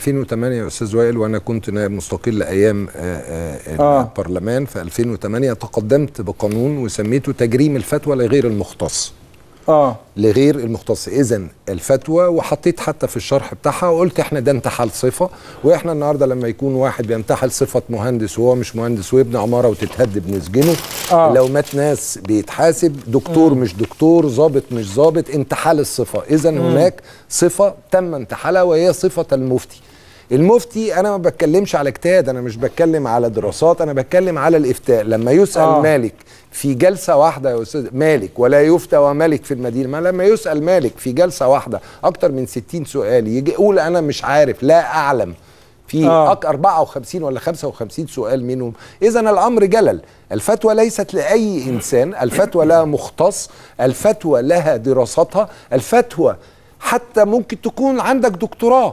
2008 يا استاذ وائل وانا كنت نائب مستقل ايام آه، آه، آه. البرلمان في 2008 تقدمت بقانون وسميته تجريم الفتوى لغير المختص اه لغير المختص اذا الفتوى وحطيت حتى في الشرح بتاعها وقلت احنا ده انتحال صفه واحنا النهارده لما يكون واحد بينتحل صفه مهندس وهو مش مهندس ويبني عماره وتتهد بنسجنه آه. لو مات ناس بيتحاسب دكتور مش دكتور ظابط مش ظابط انتحال الصفه اذا هناك صفه تم انتحالها وهي صفه المفتي المفتي انا ما بتكلمش على اجتهاد انا مش بتكلم على دراسات انا بتكلم على الافتاء لما يسال آه. آه. مالك في جلسه واحده يا استاذ مالك ولا يفتى ومالك في المدينه ما لما يسال مالك في جلسه واحده اكتر من 60 سؤال يجي يقول انا مش عارف لا اعلم في آه. آه. 54 ولا 55 سؤال منهم اذا الامر جلل الفتوى ليست لاي انسان الفتوى لها مختص الفتوى لها دراستها الفتوى حتى ممكن تكون عندك دكتوراه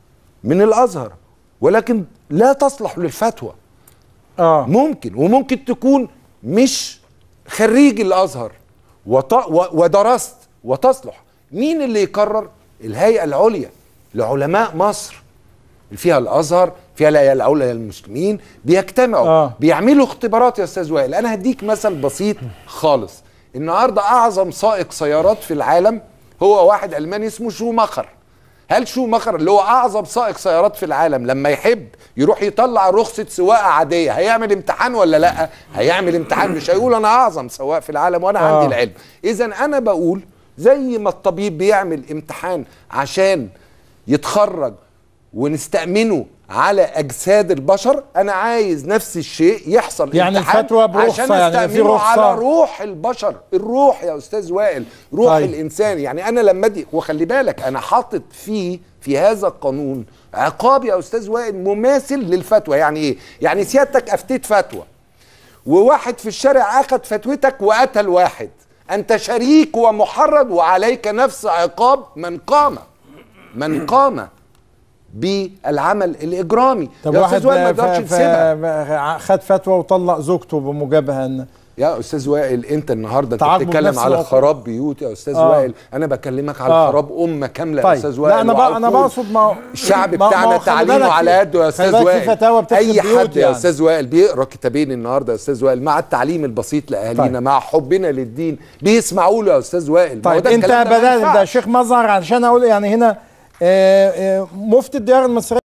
من الازهر ولكن لا تصلح للفتوى اه ممكن وممكن تكون مش خريج الازهر وط... و... ودرست وتصلح مين اللي يقرر الهيئه العليا لعلماء مصر فيها الازهر فيها الهيئه العليا للمسلمين بيجتمعوا آه. آه. بيعملوا اختبارات يا استاذ وائل انا هديك مثل بسيط خالص النهارده اعظم سائق سيارات في العالم هو واحد الماني اسمه شوماخر هل شوماخر اللي هو اعظم سائق سيارات في العالم لما يحب يروح يطلع رخصه سواقه عاديه هيعمل امتحان ولا لا هيعمل امتحان مش هيقول انا اعظم سواق في العالم وانا آه. عندي العلم اذا انا بقول زي ما الطبيب بيعمل امتحان عشان يتخرج ونستأمنه على أجساد البشر أنا عايز نفس الشيء يحصل يعني امتحان الفتوى برخصة، عشان يعني في أستأمنه رخصة. على روح البشر الروح يا أستاذ وائل روح طيب. طيب. الإنسان يعني أنا لما أدي وخلي بالك أنا حاطط فيه في هذا القانون عقاب يا أستاذ وائل مماثل للفتوى يعني إيه؟ يعني سيادتك أفتيت فتوى وواحد في الشارع أخذ فتوتك وقتل واحد أنت شريك ومحرض وعليك نفس عقاب من قام من قام بالعمل الإجرامي طب يا واحد أستاذ وائل ما ف- نقدرش ف- نسيبها خد فتوى وطلق زوجته بموجبها ان يا استاذ وائل انت النهارده انت تعاقبه بتتكلم بنفس على العقوبة. خراب بيوت يا استاذ آه. وائل انا بكلمك على آه. خراب امه كامله يا طيب استاذ وائل لا انا بقى انا وعقول. بقصد ما الشعب ما- ما بتاعنا هو خلي تعليمه بالك على في- قده يا خلي استاذ بالك وائل في فتاوى بتخرب اي بيوت حد يا يعني. استاذ وائل بيقرا كتابين النهارده يا استاذ وائل مع التعليم البسيط لاهالينا طيب. مع حبنا للدين بيسمعوا له يا استاذ وائل ما هو طيب ده انت الكلام ده ما بدل ده ينفعش. شيخ مظهر علشان اقول يعني هنا آه، آه، مفتي الديار المصريه